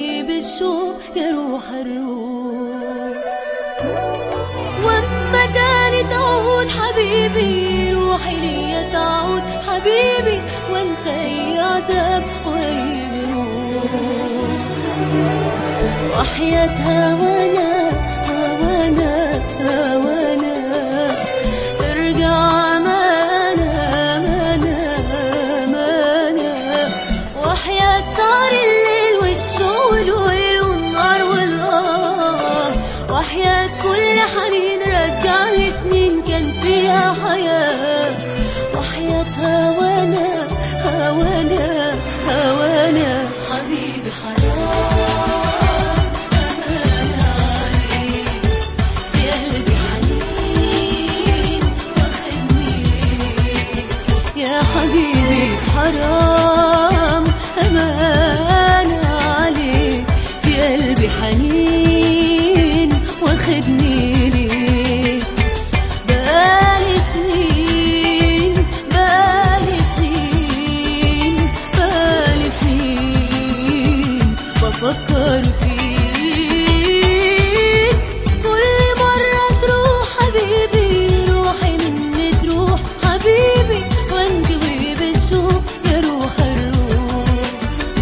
وانكوي بالشوق يا روح الروح واما تاني تعود حبيبي روحي ليا تعود حبيبي وانسى اي عذاب واي جروح وحياة هوانا هوانا هوانا ارجع مانا مانا مانا وحياة صار الليل والشوق والويل والنار والآه وحياة كل حنين رجع لي سنين كان فيها حياة وحياة هوانا هوانا هوانا حبيبي حرام أمانة عليك في قلبي حنين واخدني يا حبيبي حرام أمانة عليك في قلبي حنين واخدني ليك بقالي سنين بقالي سنين بقالي سنين بفكر فيك كل مرة تروح حبيبي روحي مني تروح حبيبي وانكوي بالشوق يا روح الروح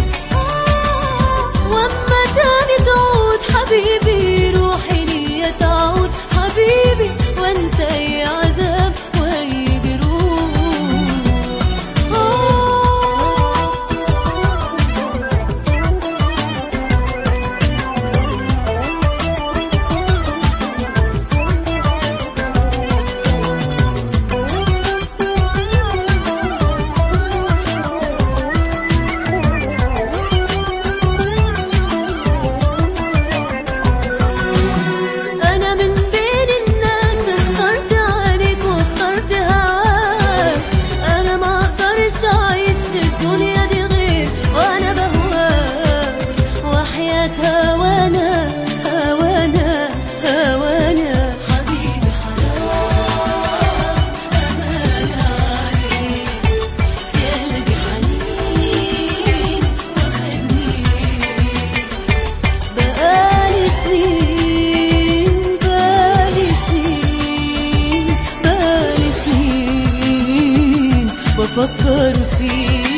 واما تاني تعود حبيبي روحي ليا تعود حبيبي وانسى اي عذاب واي جروح أنا من بين الناس اخترت عليك واخترت هواك أنا ما أقدرش أعيش في الدنيا دي غير وأنا بهواك وحياة هوانا هوانا هوانا حبيبي حرام أمانة عليك في قلبي حنين واخدني بقالي سنين بقالي سنين بقالي سنين بفكر فيك